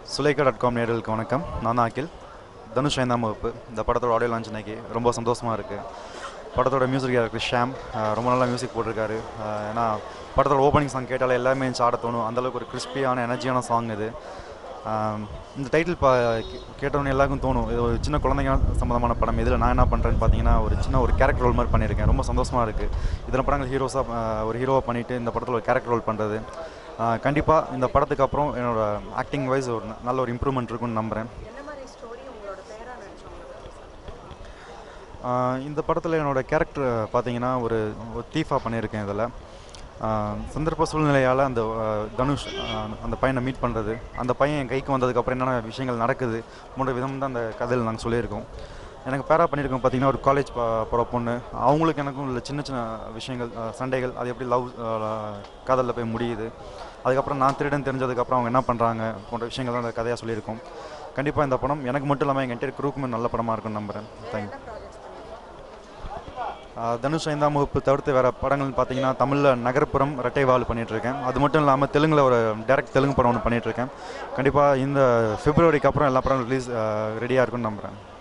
Sulekha dot com நேர்களுக்கு வணக்கம் நான் தான் அகில் தனுஷ் ஐந்தாம் வகுப்பு இந்த படத்தோட ஆடியோ லான்ச் இன்னைக்கு ரொம்ப சந்தோஷமாக இருக்குது படத்தோட மியூசிக் டைரக்டர் ஷாம் அஹ், ரொம்ப நல்லா மியூசிக் போட்டிருக்காரு அஹ், ஏன்னா படத்தோட ஓப்பனிங் சாங் கேட்டாலே எல்லாமே இருந்துச்சு ஆட தோணும் அந்தளவுக்கு ஒரு கிறிஸ்பியான எனர்ஜியான சாங் இது அஹ், இந்த டைட்டில் பா கேட்டவொன்னே எல்லாருக்கும் தோணும் இது ஒரு சின்ன குழந்தைங்க சம்மந்தமான படம் இதில் நான் என்ன பண்ணுறேன்னு பார்த்தீங்கன்னா ஒரு சின்ன ஒரு கேரக்டர் ரோல் மாதிரி பண்ணியிருக்கேன் ரொம்ப சந்தோஷமாக இருக்குது இத்தனை படங்கள் ஹீரோஸாக ஒரு ஹீரோவாக பண்ணிவிட்டு இந்த படத்தில் ஒரு கேரக்டர் ரோல் பண்ணுறது கண்டிப்பாக இந்த படத்துக்கு அப்புறம் என்னோட ஆக்டிங் வைஸ் ஒரு ந- நல்ல ஒரு இம்ப்ரூவ்மெண்ட் இருக்கும்னு நம்புகிறேன் என்ன மாதிரி ஸ்டோரி உங்களோட பேரா நடிச்சவங்க பத்தி சொல்லுங்க. ஆஹ் இந்த படத்தில் என்னோட கேரக்டர் பார்த்தீங்கன்னா ஒரு ஒரு தீஃபாக பண்ணியிருக்கேன் இதில் சந்தர்ப்ப சூழ்நிலையால் அந்த ஆஹ் தனுஷ் ஆஹ் அந்த பையனை மீட் பண்ணுறது அந்த பையன் என் கைக்கு வந்ததுக்கப்புறம் என்னென்ன விஷயங்கள் நடக்குது போன்ற விதம் தான் அந்த கதையில் நாங்கள் சொல்லியிருக்கோம் எனக்கு பேரா பண்ணியிருக்கோம் பார்த்தீங்கன்னா ஒரு காலேஜ் போகிற பொண்ணு அவங்களுக்கு எனக்கும் உள்ள சின்ன சின்ன விஷயங்கள் ஆஹ் சண்டைகள் அது எப்படி லவ் காதலில் போய் முடியுது அதுக்கப்புறம் நான் திருடன் தெரிஞ்சதுக்கப்புறம் அவங்க என்ன பண்ணுறாங்க போன்ற விஷயங்கள் தான் அந்த கதையாக சொல்லியிருக்கோம் கண்டிப்பாக இந்த படம் எனக்கு மட்டும் இல்லாமல் எங்கள் என்டையர் குரூப்புமே நல்ல படமாக இருக்கும்னு நம்புகிறேன் தேங்க்யூ என்ன ப்ராஜெக்ட்ஸ் பண்ணிருக்கீங்க ஆஹ் தனுஷ் ஐந்தாம் வகுப்பு தவிர்த்து வேறு படங்கள்னு பார்த்தீங்கன்னா தமிழில் நகர்ப்புறம் ரெட்டைவால் பண்ணிகிட்ருக்கேன் அது மட்டும் இல்லாமல் தெலுங்கில் ஒரு டேரக்ட் தெலுங்கு படம் ஒன்று பண்ணிகிட்ருக்கேன் கண்டிப்பாக இந்த பிப்ரவரிக்கு அப்புறம் எல்லா படம் ரிலீஸ் ரெடியாக இருக்கும்னு நம்புகிறேன்